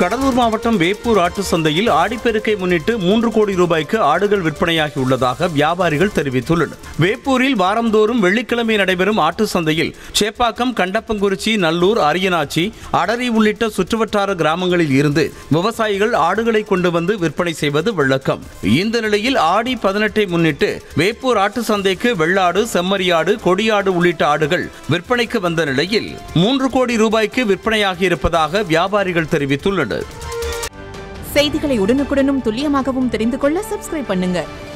கடலூர் மாவட்டம் வேப்பூர் ஆட்டு சந்தையில் ஆடிப்பெருக்கை முன்னிட்டு மூன்று கோடி ரூபாய்க்கு ஆடுகள் விற்பனையாகி உள்ளதாக வியாபாரிகள் தெரிவித்துள்ளனர் வேப்பூரில் வாரந்தோறும் வெள்ளிக்கிழமை நடைபெறும் ஆட்டு சந்தையில் சேப்பாக்கம் கண்டப்பங்குறிச்சி நல்லூர் அரியனாச்சி அடரி உள்ளிட்ட சுற்றுவட்டார கிராமங்களில் இருந்து விவசாயிகள் ஆடுகளை கொண்டு வந்து விற்பனை செய்வது வழக்கம் இந்த நிலையில் ஆடி பதினெட்டை முன்னிட்டு வேப்பூர் ஆட்டு சந்தைக்கு வெள்ளாடு செம்மறியாடு கொடியாடு உள்ளிட்ட ஆடுகள் விற்பனைக்கு வந்த நிலையில் மூன்று கோடி ரூபாய்க்கு விற்பனையாகி இருப்பதாக வியாபாரிகள் தெரிவித்துள்ளனர் செய்திகளை உடனுக்குடனும் துல்லியமாகவும் தெரிந்து கொள்ள சப்ஸ்கிரைப் பண்ணுங்க